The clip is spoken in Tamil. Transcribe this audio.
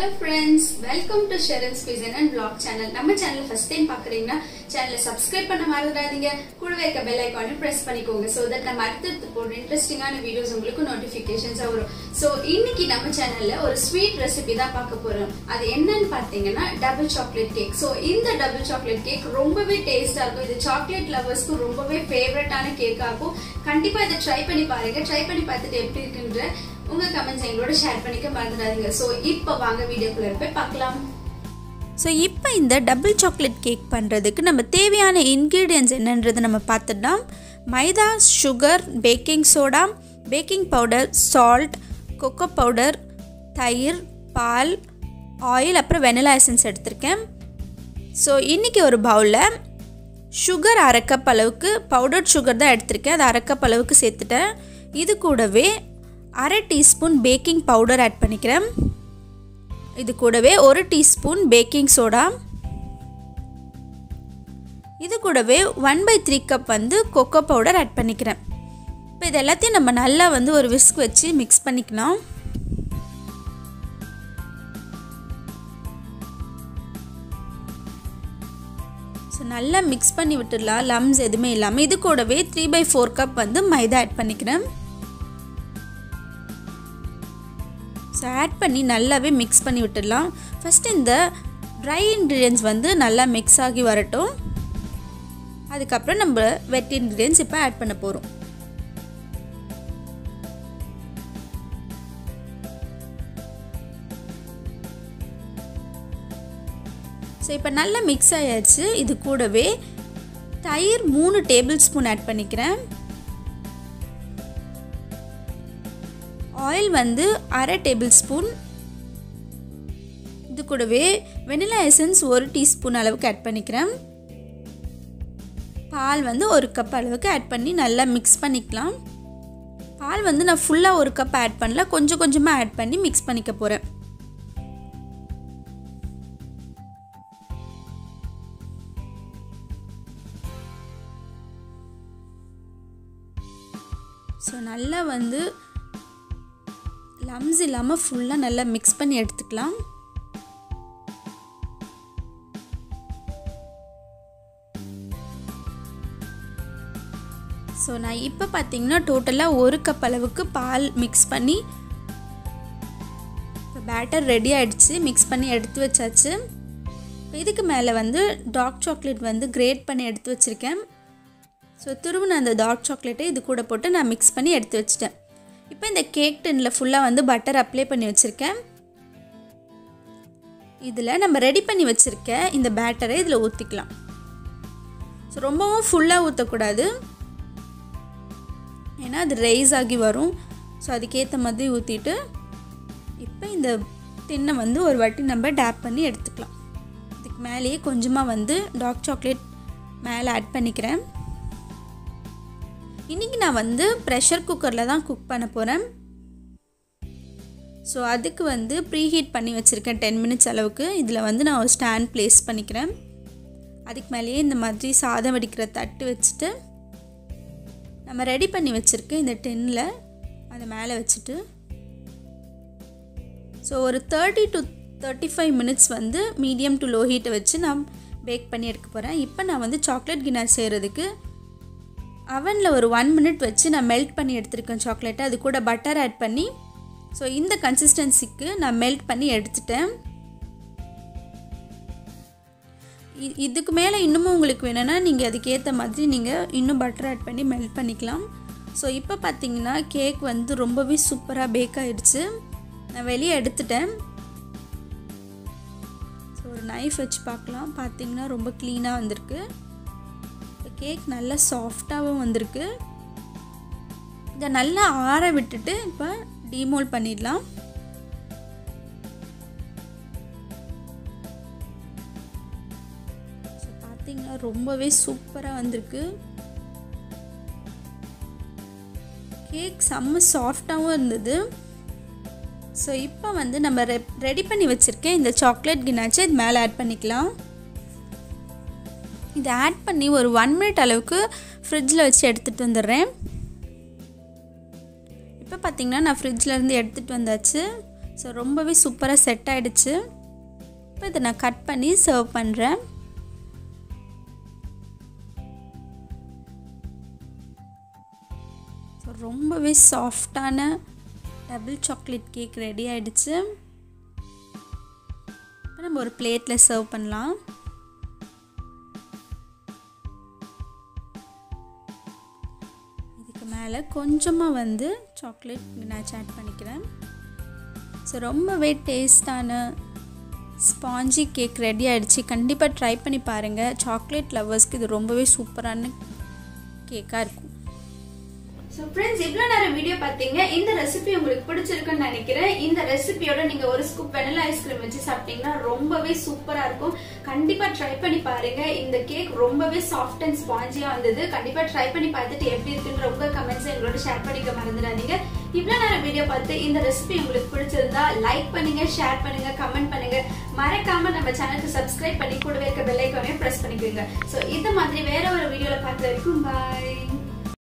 ஹலோ ஃப்ரெண்ட்ஸ் வெல்கம் டு ஷெரன்ஸ் பிசன் அண்ட் பிளாக் சேனல் நம்ம சேனல் ஃபர்ஸ்ட் டைம் பாக்குறீங்கன்னா சேனலை சப்ஸ்கிரைப் பண்ண மறந்துடாதீங்க கூடவே இருக்க பெல் ஐக்கானையும் பிரஸ் பண்ணிக்கோங்க ஸோ தட் நம்ம அடுத்தடுத்து போடுற இன்ட்ரெஸ்டிங்கான வீடியோஸ் உங்களுக்கு நோட்டிஃபிகேஷன்ஸாக வரும் ஸோ இன்னைக்கு நம்ம சேனல்ல ஒரு ஸ்வீட் ரெசிபி தான் பார்க்க போறோம் அது என்னன்னு பார்த்தீங்கன்னா டபுள் சாக்லேட் கேக் ஸோ இந்த டபுள் சாக்லேட் கேக் ரொம்பவே டேஸ்டா இருக்கும் இது சாக்லேட் லவர்ஸ்க்கு ரொம்பவே ஃபேவரட்டான கேக்கா இருக்கும் கண்டிப்பா இதை ட்ரை பண்ணி பாருங்க ட்ரை பண்ணி பார்த்துட்டு எப்படி இருக்குன்ற உங்க கமெண்ட்ஸ் எங்களோட ஷேர் பண்ணிக்க மறந்துடாதீங்க ஸோ இப்போ வாங்க வீடியோக்குள்ள போய் பார்க்கலாம் ஸோ இப்போ இந்த டபுள் சாக்லேட் கேக் பண்ணுறதுக்கு நம்ம தேவையான இன்க்ரீடியன்ஸ் என்னன்றதை நம்ம பார்த்துடலாம் maida sugar baking soda baking powder salt cocoa powder தயிர் பால் ஆயில் அப்புறம் வெனிலா எசன்ஸ் எடுத்திருக்கேன் ஸோ இன்றைக்கி ஒரு பவுலில் சுகர் அரை கப் அளவுக்கு பவுடர் சுகர் தான் எடுத்திருக்கேன் அது அரை கப் அளவுக்கு சேர்த்துட்டேன் இது கூடவே அரை டீஸ்பூன் பேக்கிங் பவுடர் ஆட் பண்ணிக்கிறேன் இது கூடவே ஒரு டீஸ்பூன் பேக்கிங் சோடா இது கூடவே ஒன் பை த்ரீ கப் வந்து கொக்கோ பவுடர் ஆட் பண்ணிக்கிறேன் இப்போ இது எல்லாத்தையும் நம்ம நல்லா வந்து ஒரு விஸ்க் வச்சு மிக்ஸ் பண்ணிக்கலாம் ஸோ நல்லா மிக்ஸ் பண்ணி விட்டுடலாம் லம்ஸ் எதுவுமே இல்லாமல் இது கூடவே த்ரீ பை ஃபோர் கப் வந்து மைதா ஆட் பண்ணிக்கிறேன் ஸோ ஆட் பண்ணி நல்லாவே மிக்ஸ் பண்ணி விட்டுடலாம் ஃபஸ்ட்டு இந்த ட்ரை இன்க்ரீடியன்ஸ் வந்து நல்லா மிக்ஸ் ஆகி வரட்டும் அதுக்கப்புறம் நம்ம வெட் இன்க்ரீடியன்ஸ் இப்போ ஆட் பண்ண போகிறோம் ஸோ இப்போ நல்லா மிக்ஸ் ஆயாச்சு இது கூடவே தயிர் மூணு டேபிள் ஸ்பூன் ஆட் பண்ணிக்கிறேன் ஆயில் வந்து அரை டேபிள் ஸ்பூன் இது கூடவே வெனிலா எசன்ஸ் ஒரு டீஸ்பூன் அளவுக்கு ஆட் பண்ணிக்கிறேன் பால் வந்து ஒரு கப் அளவுக்கு ஆட் பண்ணி நல்லா மிக்ஸ் பண்ணிக்கலாம் பால் வந்து நான் ஃபுல்லாக ஒரு கப் ஆட் பண்ணல கொஞ்சம் கொஞ்சமாக ஆட் பண்ணி மிக்ஸ் பண்ணிக்க போகிறேன் ஸோ நல்லா வந்து லம்ஸ் இல்லாமல் ஃபுல்லாக நல்லா மிக்ஸ் பண்ணி எடுத்துக்கலாம் ஸோ நான் இப்போ பார்த்தீங்கன்னா டோட்டலாக ஒரு கப் அளவுக்கு பால் மிக்ஸ் பண்ணி இப்போ பேட்டர் ரெடி ஆகிடுச்சு மிக்ஸ் பண்ணி எடுத்து வச்சாச்சு இப்போ இதுக்கு மேலே வந்து டார்க் சாக்லேட் வந்து கிரேட் பண்ணி எடுத்து வச்சுருக்கேன் ஸோ திரும்ப அந்த டார்க் சாக்லேட்டை இது கூட போட்டு நான் மிக்ஸ் பண்ணி எடுத்து வச்சிட்டேன் இப்போ இந்த கேக் டின்னில் ஃபுல்லாக வந்து பட்டர் அப்ளை பண்ணி வச்சுருக்கேன் இதில் நம்ம ரெடி பண்ணி வச்சுருக்க இந்த பேட்டரை இதில் ஊற்றிக்கலாம் ஸோ ரொம்பவும் ஃபுல்லாக ஊற்றக்கூடாது ஏன்னா அது ரைஸ் ஆகி வரும் ஸோ அதுக்கேற்ற மாதிரி ஊற்றிட்டு இப்போ இந்த டின்னை வந்து ஒரு வாட்டி நம்ம டேப் பண்ணி எடுத்துக்கலாம் இதுக்கு மேலேயே கொஞ்சமாக வந்து டார்க் சாக்லேட் மேலே ஆட் பண்ணிக்கிறேன் இன்றைக்கி நான் வந்து ப்ரெஷர் குக்கரில் தான் குக் பண்ண போகிறேன் ஸோ அதுக்கு வந்து ப்ரீஹீட் பண்ணி வச்சுருக்கேன் டென் மினிட்ஸ் அளவுக்கு இதில் வந்து நான் ஒரு ஸ்டாண்ட் ப்ளேஸ் பண்ணிக்கிறேன் அதுக்கு மேலேயே இந்த மாதிரி சாதம் வடிக்கிற தட்டு வச்சுட்டு நம்ம ரெடி பண்ணி வச்சுருக்க இந்த டென்னில் அதை மேலே வச்சுட்டு ஸோ ஒரு thirty to thirty five minutes வந்து மீடியம் டு லோ ஹீட்டை வச்சு நான் பேக் பண்ணி எடுக்க போகிறேன் இப்போ நான் வந்து சாக்லேட் கினார் செய்கிறதுக்கு அவனில் ஒரு ஒன் மினிட் வச்சு நான் மெல்ட் பண்ணி எடுத்திருக்கேன் சாக்லேட்டை அது கூட பட்டர் ஆட் பண்ணி ஸோ இந்த கன்சிஸ்டன்சிக்கு நான் மெல்ட் பண்ணி எடுத்துட்டேன் இதுக்கு மேலே இன்னமும் உங்களுக்கு வேணும்னா நீங்கள் அதுக்கேற்ற மாதிரி நீங்கள் இன்னும் பட்டர் ஆட் பண்ணி மெல்ட் பண்ணிக்கலாம் ஸோ இப்போ பார்த்தீங்கன்னா கேக் வந்து ரொம்பவே சூப்பராக பேக் ஆகிடுச்சு நான் வெளியே எடுத்துட்டேன் ஸோ ஒரு நைஃப் வச்சு பார்க்கலாம் பார்த்தீங்கன்னா ரொம்ப க்ளீனாக வந்திருக்கு கேக் நல்லா சாஃப்டாகவும் வந்திருக்கு இதை நல்லா ஆற விட்டுட்டு இப்போ டீமோல் பண்ணிடலாம் ஸோ பார்த்தீங்கன்னா ரொம்பவே சூப்பராக வந்திருக்கு கேக் செம்ம சாஃப்டாகவும் இருந்தது ஸோ இப்போ வந்து நம்ம ரெ ரெடி பண்ணி வச்சுருக்கேன் இந்த சாக்லேட் கினாச்சு இது மேலே ஆட் பண்ணிக்கலாம் இதை ஆட் பண்ணி ஒரு ஒன் மினிட் அளவுக்கு ஃப்ரிட்ஜில் வச்சு எடுத்துகிட்டு வந்துடுறேன் இப்போ பார்த்திங்கன்னா நான் ஃப்ரிட்ஜில் இருந்து எடுத்துகிட்டு வந்தாச்சு ஸோ ரொம்பவே சூப்பராக செட் ஆகிடுச்சு இப்போ இதை நான் கட் பண்ணி சர்வ் பண்ணுறேன் ஸோ ரொம்பவே சாஃப்டான டபுள் சாக்லேட் கேக் ரெடி ஆகிடுச்சு இப்போ நம்ம ஒரு பிளேட்டில் சர்வ் பண்ணலாம் இதுக்கு மேலே கொஞ்சமாக வந்து சாக்லேட் நான் ஆட் பண்ணிக்கிறேன் ஸோ ரொம்பவே டேஸ்டான ஸ்பாஞ்சி கேக் ரெடி ஆகிடுச்சு கண்டிப்பாக ட்ரை பண்ணி பாருங்கள் சாக்லேட் லவர்ஸ்க்கு இது ரொம்பவே சூப்பரான கேக்காக இருக்கும் ஸோ ஃப்ரெண்ட்ஸ் இவ்வளோ நேரம் வீடியோ பார்த்தீங்க இந்த ரெசிபி உங்களுக்கு பிடிச்சிருக்குன்னு நினைக்கிறேன் இந்த ரெசிபியோட நீங்க ஒரு ஸ்கூப் வெனிலா ஐஸ்கிரீம் வச்சு சாப்பிட்டீங்கன்னா ரொம்பவே சூப்பரா இருக்கும் கண்டிப்பா ட்ரை பண்ணி பாருங்க இந்த கேக் ரொம்பவே சாஃப்ட் அண்ட் ஸ்பாஞ்சியா வந்தது கண்டிப்பா ட்ரை பண்ணி பார்த்துட்டு எப்படி இருக்குன்னு ரொம்ப கமெண்ட்ஸ் எங்களோட ஷேர் பண்ணிக்க மறந்துடாதீங்க இவ்வளோ நேரம் வீடியோ பார்த்து இந்த ரெசிபி உங்களுக்கு பிடிச்சிருந்தா லைக் பண்ணுங்க ஷேர் பண்ணுங்க கமெண்ட் பண்ணுங்க மறக்காம நம்ம சேனலுக்கு சப்ஸ்கிரைப் பண்ணி கூடவே இருக்க பெல் ஐக்கானையும் பிரஸ் பண்ணிக்கோங்க ஸோ இந்த மாதிரி வேற ஒரு வீடியோல பார்க்குற வரைக்கும் பாய்